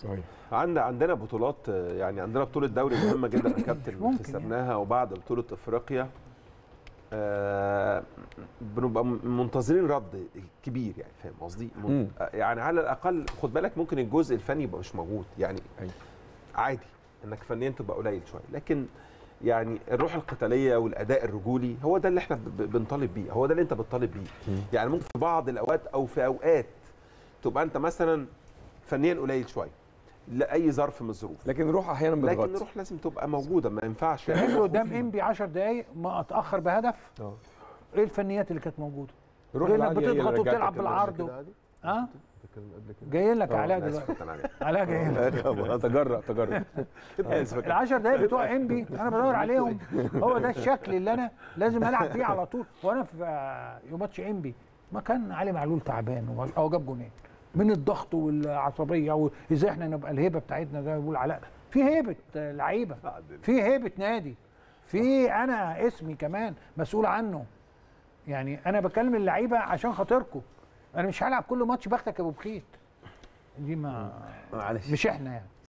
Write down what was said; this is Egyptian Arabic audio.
صحيح عند عندنا بطولات آه، يعني عندنا بطوله دوري مهمه جدا يا كابتن ممكن خسرناها وبعد بطوله افريقيا آه، بنبقى م- منتظرين رد كبير يعني فاهم قصدي؟ من- مم. آه، يعني على الاقل خد بالك ممكن الجزء الفني يبقى مش موجود يعني أيوة. عادي انك فنيا تبقى قليل شويه لكن يعني الروح القتاليه والاداء الرجولي هو ده اللي احنا ب- ب- بنطالب بيه هو ده اللي انت بتطالب بيه مم. يعني ممكن في بعض الاوقات او في اوقات تبقى انت مثلا فنيا قليل شويه لاي ظرف من الظروف لكن روح احيانا لكن بتغطي الروح لازم تبقى موجوده ما ينفعش تعمل قدام انبي 10 دقائق ما اتاخر بهدف اه ايه الفنيات اللي كانت موجوده؟ روح غير انك العالية هي اللي بتضغط رجعتك وبتلعب كده. بالعرض و- ها جاي لك آه، علاء أنا آسف دلوقتي كابتن علي. علاء جاي لك تجرأ تجرأ آسف يا كابتن. العشر دقايق بتوع انبي انا بدور عليهم هو ده الشكل اللي انا لازم العب بيه على طول وانا في آه، يوم ماتش انبي ما كان علي معلول تعبان وما- هو جاب جونين من الضغط والعصبيه وازاي احنا نبقى الهيبه بتاعتنا زي ما بيقول علاء في هيبه آه، لعيبه في هيبه نادي في انا اسمي كمان مسؤول عنه يعني انا بكلم اللعيبه عشان خاطركم انا مش هلعب كل ماتش بختك يا ابو بخيت دي ما معلش مش احنا يعني